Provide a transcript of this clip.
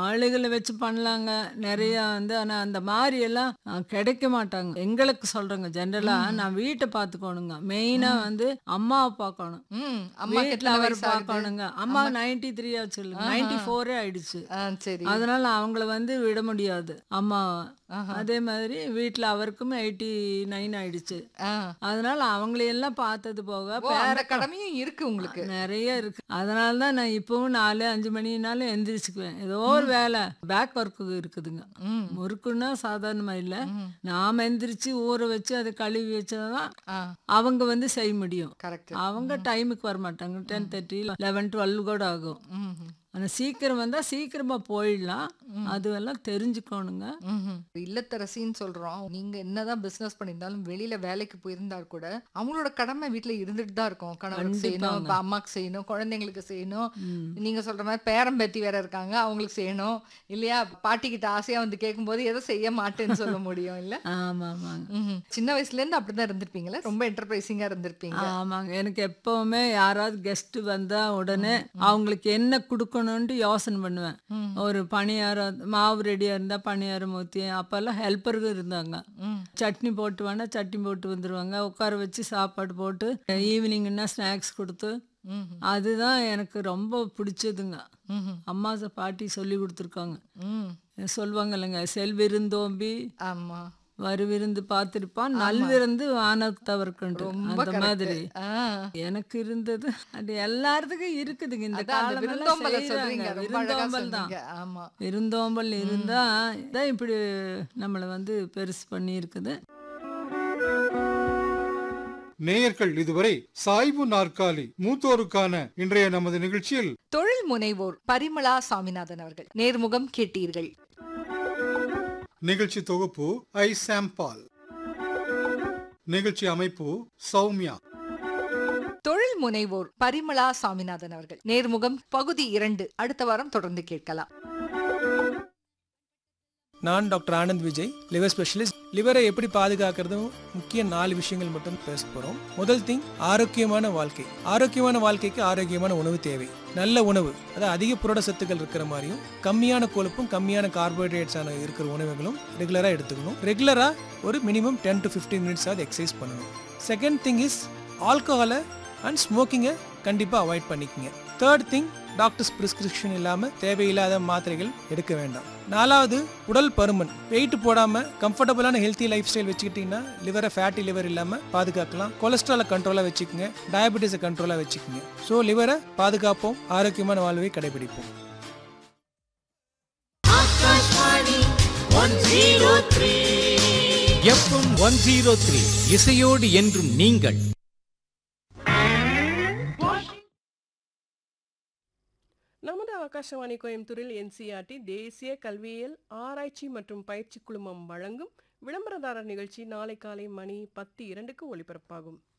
ஆளுகளை வச்சு பண்ணலாங்க நிறைய வந்து ஆனா அந்த மாதிரி எல்லாம் அஹ், கிடைக்க மாட்டாங்க எங்களுக்கு சொல்றேங்க ஜென்ரலா நான் வீட்டை பார்த்துக்கணுங்க மெயினா வந்து அம்மாவை பார்க்கணும் ம் அம்மா வீட்டுல எத்தனை அவர் வயசு ஆகுது? பார்க்கணுங்க அம்மா நைன்டி த்ரீ ஆச்சு நைன்டி ஃபோரே ஆயிடுச்சு ஆ சரி அதனால அவங்கள வந்து விட முடியாது அம்மா ஆஹா. அதே மாதிரி வீட்டுல அவருக்கும் எயிட்டி நைன் ஆயிடுச்சு ஆ அதனால அவங்களையெல்லாம் பார்த்தது போக ஓ, அந்த பேர கடமையும் இருக்கு உங்களுக்கு நிறைய இருக்கு அதனால தான் நான் இப்பவும் நாலு அஞ்சு மணினாலும் எந்திரிச்சுக்குவேன் ஏதோ ஒரு வேலை பேக் ஒர்க்கு இருக்குதுங்க ம் முறுக்குன்னா சாதாரணமா இல்ல ம். நாம எந்திரிச்சு ஊற வச்சு அதை கழுவி வச்சாதான் ஆ அவங்க வந்து செய்ய முடியும் கரெக்ட் அவங்க டைமுக்கு வர மாட்டாங்க டென் தேர்ட்டி லெவன் டுவெல் கூட ஆகும் ம் ம். ஆனால் சீக்கிரம் வந்தால் சீக்கிரமாக போயிடலாம் அதுவெல்லாம் தெரிஞ்சுக்கணுங்க ம்ஹும். இல்லத்தரசின்னு சொல்றோம் நீங்க என்னதான் பிசினஸ் பண்ணியிருந்தாலும் வெளியில வேலைக்கு போயிருந்தா கூட அவங்களோட கடமை வீட்ல இருந்துட்டு தான் இருக்கும் கணவருக்கு செய்யணும் கண்டிப்பாங்க. இப்ப அம்மாக்கு செய்யணும் குழந்தைங்களுக்கு செய்யணும் ம். நீங்க சொல்ற மாதிரி பேரம் பேத்தி வேற இருக்காங்க அவங்களுக்கு செய்யணும் இல்லையா பாட்டி கிட்ட ஆசையா வந்து கேட்கும்போது எதை செய்ய மாட்டேன்னு சொல்ல முடியும் இல்ல ஆமாம் ஆமாங்க ம்ஹும். சின்ன வயசுல இருந்து அப்படிதான் இருந்திருப்பீங்களா ரொம்ப என்டர்பிரைசிங்கா இருந்திருப்பீங்க ஆமாங்க எனக்கு எப்பவுமே யாராவது கெஸ்ட் வந்தா உடனே அவங்களுக்கு என்ன கொடுக்கணும்ட்டு யோசனை பண்ணுவேன் ம். ஒரு பணியாரம் மாவு ரெடியா இருந்தா பணியாரம் ஊற்றி அப்பெல்லாம் ஹெல்ப்பருக்கு இருந்தாங்க ம். சட்னி போட்டு வேணா சட்னி போட்டு வந்துருவாங்க உட்கார வச்சு சாப்பாடு போட்டு ஈவினிங்னா ஸ்நாக்ஸ் கொடுத்து ம்ஹும். அதுதான் எனக்கு ரொம்ப பிடிச்சதுங்க ம்ஹும். அம்மா ச- பாட்டி சொல்லி கொடுத்துருக்காங்க ம். சொல்லுவாங்க இல்லைங்க செல்விருந்தோம்பி ஆமா வருவிருந்து பார்த்திருப்பான் நல்விருந்து வானத்தவர்க்கண்டு ரொம்ப அந்த correct. மாதிரி ஆ. எனக்கு இருந்தது அது எல்லாத்துக்கும் இருக்குதுங்க இந்த அதான் அந்த காலம் விருந்தோம்பலை சொல்றீங்க ரொம்ப அழகா விருந்தோம்பல் தான் சொன்னீங்க ஆமா விருந்தோம்பல் இருந்தா தான் இப்படி நம்மளை வந்து பெருசு பண்ணி இருக்குது நேயர்கள் இதுவரை சாய்வு நாற்காலி மூத்தோருக்கான இன்றைய நமது நிகழ்ச்சியில் தொழில் முனைவோர் பரிமளா சாமிநாதன் அவர்கள் நேர்முகம் கேட்டீர்கள் நிகழ்ச்சி தொகுப்பு ஐ சாம்பால் நிகழ்ச்சி அமைப்பு சௌமியா தொழில் முனைவோர் பரிமளா சாமிநாதன் அவர்கள் நேர்முகம் பகுதி இரண்டு அடுத்த வாரம் தொடர்ந்து கேட்கலாம் நான் doctor Anand Vijay liver specialist லிவரை எப்படி பாதுகாக்கிறதும் முக்கிய நாலு விஷயங்கள் மட்டும் பேச போறோம் முதல் திங் ஆரோக்கியமான வாழ்க்கை ஆரோக்கியமான வாழ்க்கைக்கு ஆரோக்கியமான உணவு தேவை நல்ல உணவு அதாவது அதிக புரட சத்துக்கள் இருக்கிற மாதிரியும் கம்மியான கொழுப்பும் கம்மியான கார்போஹைட்ரேட்ஸான இருக்கிற உணவுகளும் ரெகுலராக எடுத்துக்கணும் ரெகுலராக ஒரு minimum ten to fifteen minutes ஆகுது எக்ஸசைஸ் பண்ணணும் செகண்ட் திங் இஸ் ஆல்கஹாலை அண்ட் ஸ்மோக்கிங்கை கண்டிப்பாக அவாய்ட் பண்ணிக்கங்க தேர்ட் திங் டாக்டர்ஸ் பிரிஸ்கிரிப்ஷன் இல்லாமல் தேவையில்லாத மாத்திரைகள் எடுக்க வேண்டாம் நாலாவது உடல் பருமன் வெயிட் போடாமல் கம்ஃபர்டபுளான ஹெல்த்தி லைஃப் ஸ்டைல் வச்சுக்கிட்டிங்கன்னா லிவரை ஃபேட்டி லிவர் இல்லாமல் பாதுகாக்கலாம் கொலஸ்ட்ராலை கண்ட்ரோலாக வச்சுக்கோங்க டயபெட்டிஸை கண்ட்ரோலாக வச்சுக்கோங்க ஸோ லிவரை பாதுகாப்போம் ஆரோக்கியமான வாழ்வை கடைபிடிப்போம் எஃப்எம் ஒன் ஜீரோ த்ரீ இசையோடு என்றும் நீங்கள் நமது ஆகாஷவாணி கோயம்புத்தூரில் என்சிஆர்டி தேசிய கல்வியியல் ஆராய்ச்சி மற்றும் பயிற்சி குழுமம் வழங்கும் விளம்பரதாரர் நிகழ்ச்சி நாளை காலை மணி பத்து இரண்டுக்கு ஒளிபரப்பாகும்